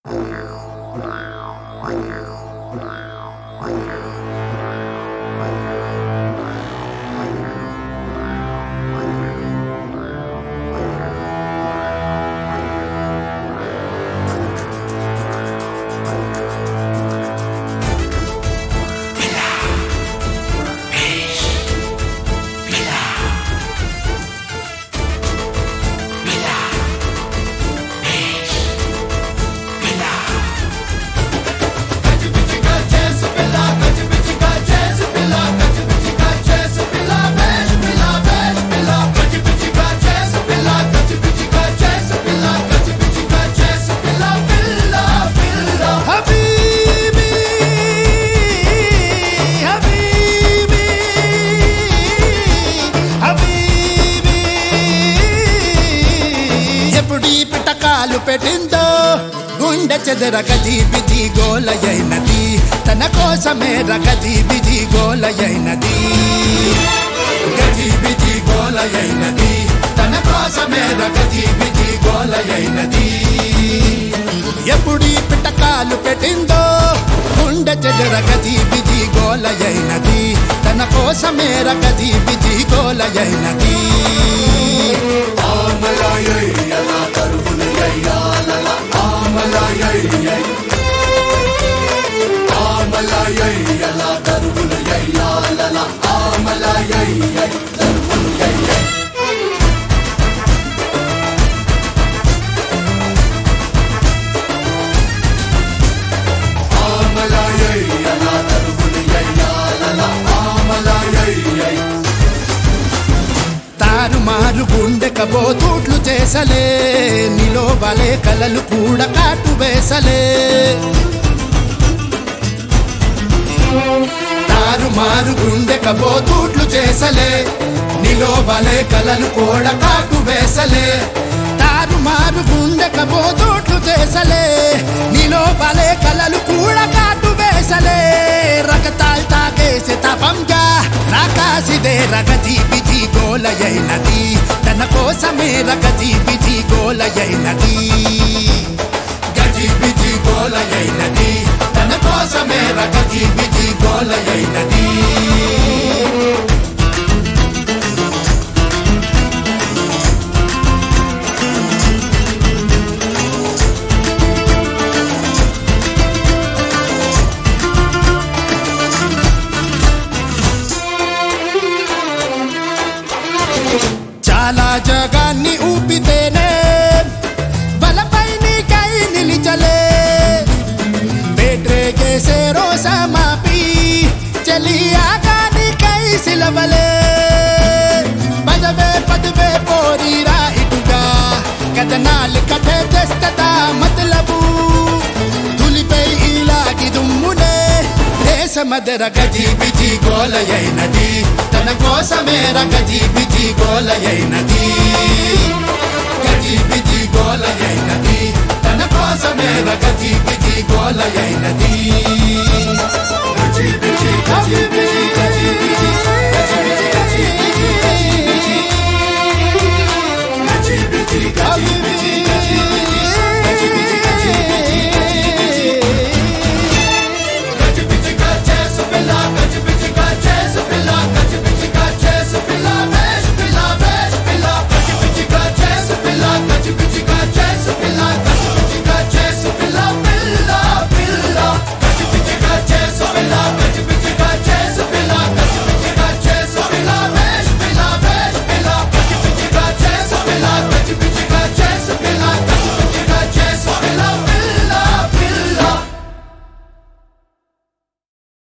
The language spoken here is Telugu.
హబీబీ హబీబీ హబీబీ ఎప్పుడు ఈ పిటకాలు పెట్టిందో గుండె చెదర గది బిజీ గోలయైనది తన కోసమే రగది బిజీ గోలయైనది గది బిజీ గోలయైనది తన కోసమే రగది బిజీ గోలయైనది ఎప్పుడు ఈ పిటకాలు పెట్టిందో గుండె చెదర గది బిజీ గోలయైనది తన కోసమే రగది బిజీ గోలయైనది తారుమారు గుండె కబోతూట్లు చేసలే నిలో వలే కలలు కూడా కాటు వేసలే తారుమారు గుండె కబోతూట్లు చేసలే నిలో వలే కలలు కూడా కాటు వేసలే తారుమారు గుండె కబోతూట్లు చేసలే నిలో వలే కలలు కూడా కాటు వేసలే రకతాల్ తాగేసే తపంగా రాకాసిదే రగతి బిజీ గోలయైనది తన కోసమే రగతి బిజీ గోలయైనది గజి బిజీ గోలయైనది తన కోసమే రగతి బిజీ గోలయైనది చాలా జగాన్ని ఊపితేనే బలపై నీకై నిలిచలే బేట్రేగేసే రోజా మాపి చలియాగా నీకై సిలవలే పదవే పదవే పోరీరా ఇటుగా కథనాలు కథే తెస్తదా మతలబు తులిపై ఇలాగి దుమ్మునే దేశమదర గజి బిజి గోలయైనది తన కోసమే రగజి బిజి గోలయైనది గజి బిజి గోలయైనది తన కోసమే రగజి బిజి గోలయైనది గజి బిజి గజి బిజి